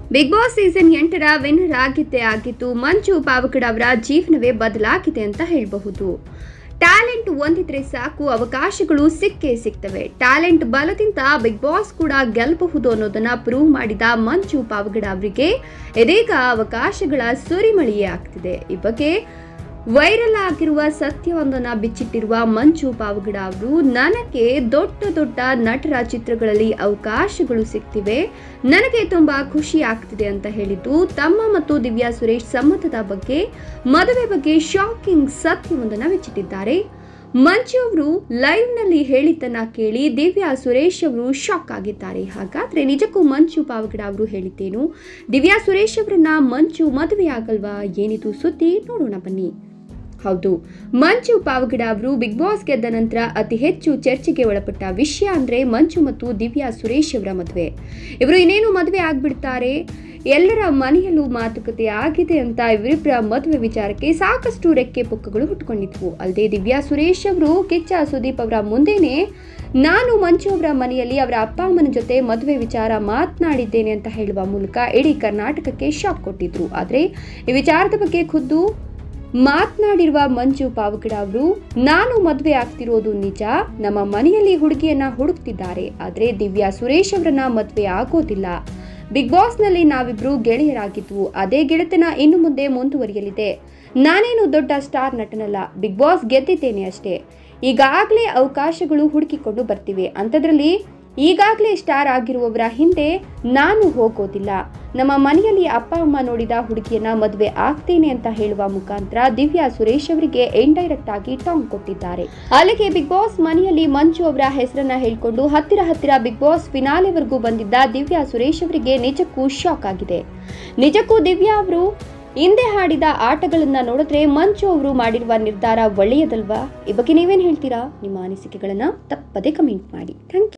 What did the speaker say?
big Boss season ಎಂಟರ winner ಆಗಿದ್ದೇ ಆಗಿದ್ದು ಮಂಜು ಪಾವಗಡ ಅವರ ಜೀವನವೇ ಬದಲಾಗಿದೆ ಅಂತ ಹೇಳಬಹುದು ಟ್ಯಾಲೆಂಟ್ ಹೊಂದಿದ್ರೆ ಸಾಕು ಅವಕಾಶಗಳು ಸಿಕ್ಕೇ ಸಿಗ್ತವೆ ಟ್ಯಾಲೆಂಟ್ ಬಲದಿಂದ ಬಿಗ್ ಬಾಸ್ ಕೂಡ ಗೆಲ್ಲಬಹುದು ಅನ್ನೋದನ್ನ ಪ್ರೂವ್ ಮಾಡಿದ ಮಂಜು ಪಾವಗಡ ಅವರಿಗೆ ಇದೀಗ ಅವಕಾಶಗಳ ಸುರಿಮಳೆಯೇ ಆಗ್ತಿದೆ ಈ ಬಗ್ಗೆ ವೈರಲ್ ಆಗಿರುವ ಸತ್ಯವೊಂದನ್ನ ಬಿಚ್ಚಿಟ್ಟಿರುವ ಮಂಜು ಪಾವಗಡ ಅವರು ನನಗೆ ದೊಡ್ಡ ದೊಡ್ಡ ನಟರ ಚಿತ್ರಗಳಲ್ಲಿ ಅವಕಾಶಗಳು ಸಿಗ್ತಿವೆ ನನಗೆ ತುಂಬಾ ಖುಷಿ ಆಗ್ತಿದೆ ಅಂತ ಹೇಳಿದ್ದು ತಮ್ಮ ಮತ್ತು ದಿವ್ಯಾ ಸುರೇಶ್ ಸಂಬಂಧದ ಬಗ್ಗೆ ಮದುವೆ ಬಗ್ಗೆ ಶಾಕಿಂಗ್ ಸತ್ಯವೊಂದನ್ನ ಬಿಚ್ಚಿಟ್ಟಿದ್ದಾರೆ ಮಂಜು ಅವರು ಲೈವ್ನಲ್ಲಿ ಹೇಳಿದ್ದನ್ನ ಕೇಳಿ ದಿವ್ಯಾ ಸುರೇಶ್ ಅವರು ಶಾಕ್ ಆಗಿದ್ದಾರೆ ಹಾಗಾದ್ರೆ ನಿಜಕ್ಕೂ ಮಂಜು ಪಾವಗಡ ಅವರು ಹೇಳಿದ್ದೇನು ದಿವ್ಯಾ ಸುರೇಶ್ ಅವರನ್ನ ಮಂಜು ಮದುವೆ ಆಗಲ್ವಾ ಏನಿದು ಸುದ್ದಿ ನೋಡೋಣ ಬನ್ನಿ ಹೌದು ಮಂಜು ಪಾವಗಡ ಅವರು ಬಿಗ್ ಬಾಸ್ ಗೆದ್ದ ನಂತರ ಅತಿ ಹೆಚ್ಚು ಚರ್ಚೆಗೆ ಒಳಪಟ್ಟ ವಿಷಯ ಅಂದ್ರೆ ಮಂಜು ಮತ್ತು ದಿವ್ಯಾ ಸುರೇಶ್ ಅವರ ಮದುವೆ ಇವರು ಇನ್ನೇನು ಮದುವೆ ಆಗ್ಬಿಡ್ತಾರೆ ಎಲ್ಲರ ಮನೆಯಲ್ಲೂ ಮಾತುಕತೆ ಆಗಿದೆ ಅಂತ ಇವರಿಬ್ಬರ ಮದುವೆ ವಿಚಾರಕ್ಕೆ ಸಾಕಷ್ಟು ರೆಕ್ಕೆ ಪುಕ್ಕಗಳು ಹುಟ್ಟುಕೊಂಡಿದ್ವು ಅಲ್ಲದೆ ದಿವ್ಯಾ ಸುರೇಶ್ ಅವರು ಕಿಚ್ಚ ಸುದೀಪ್ ಅವರ ಮುಂದೆನೆ ನಾನು ಮಂಜು ಅವರ ಮನೆಯಲ್ಲಿ ಅವರ ಅಪ್ಪ ಅಮ್ಮನ ಜೊತೆ ಮದುವೆ ವಿಚಾರ ಮಾತನಾಡಿದ್ದೇನೆ ಅಂತ ಹೇಳುವ ಮೂಲಕ ಇಡೀ ಕರ್ನಾಟಕಕ್ಕೆ ಶಾಕ್ ಕೊಟ್ಟಿದ್ರು ಆದರೆ ಈ ವಿಚಾರದ ಬಗ್ಗೆ ಖುದ್ದು ಮಾತನಾಡಿರುವ ಮಂಜು ಪಾವಗಡ ಅವರು ನಾನು ಮದುವೆ ಆಗ್ತಿರೋದು ನಿಜ ನಮ್ಮ ಮನೆಯಲ್ಲಿ ಹುಡುಗಿಯನ್ನ ಹುಡುಕ್ತಿದ್ದಾರೆ ಆದರೆ ದಿವ್ಯಾ ಸುರೇಶ್ ಅವರನ್ನ ಮದುವೆ ಆಗೋದಿಲ್ಲ ಬಿಗ್ ಬಾಸ್ನಲ್ಲಿ ನಾವಿಬ್ರು ಗೆಳೆಯರಾಗಿದ್ವು ಅದೇ ಗೆಳೆತನ ಇನ್ನು ಮುಂದೆ ಮುಂದುವರಿಯಲಿದೆ ನಾನೇನು ದೊಡ್ಡ ಸ್ಟಾರ್ ನಟನಲ್ಲ ಬಿಗ್ ಬಾಸ್ ಗೆದ್ದಿದ್ದೇನೆ ಅಷ್ಟೇ ಈಗಾಗಲೇ ಅವಕಾಶಗಳು ಹುಡುಕಿಕೊಂಡು ಬರ್ತಿವೆ ಅಂಥದ್ರಲ್ಲಿ ಈಗಾಗಲೇ ಸ್ಟಾರ್ ಆಗಿರುವವರ ಹಿಂದೆ ನಾನು ಹೋಗೋದಿಲ್ಲ ನಮ್ಮ ಮನೆಯಲ್ಲಿ ಅಪ್ಪ ಅಮ್ಮ ನೋಡಿದ ಹುಡುಗಿಯನ್ನ ಮದುವೆ ಆಗ್ತೇನೆ ಅಂತ ಹೇಳುವ ಮುಖಾಂತರ ದಿವ್ಯಾ ಸುರೇಶ್ ಅವರಿಗೆ ಇಂಡೈರೆಕ್ಟ್ ಆಗಿ ಟಾಂಗ್ ಕೊಟ್ಟಿದ್ದಾರೆ ಅಲ್ಲಿಗೆ ಬಿಗ್ ಬಾಸ್ ಮನೆಯಲ್ಲಿ ಮಂಜು ಅವರ ಹೆಸರನ್ನ ಹೇಳ್ಕೊಂಡು ಹತ್ತಿರ ಹತ್ತಿರ ಬಿಗ್ ಬಾಸ್ ಫಿನಾಲೆವರೆಗೂ ಬಂದಿದ್ದ ದಿವ್ಯಾ ಸುರೇಶ್ ಅವರಿಗೆ ನಿಜಕ್ಕೂ ಶಾಕ್ ಆಗಿದೆ ನಿಜಕ್ಕೂ ದಿವ್ಯಾ ಅವರು ಹಿಂದೆ ಹಾಡಿದ ಆಟಗಳನ್ನ ನೋಡಿದ್ರೆ ಮಂಜು ಅವರು ಮಾಡಿರುವ ನಿರ್ಧಾರ ಒಳ್ಳೆಯದಲ್ವಾ ಈ ಬಗ್ಗೆ ನೀವೇನು ಹೇಳ್ತೀರಾ ನಿಮ್ಮ ಅನಿಸಿಕೆಗಳನ್ನ ತಪ್ಪದೆ ಕಮೆಂಟ್ ಮಾಡಿ ಥ್ಯಾಂಕ್ ಯು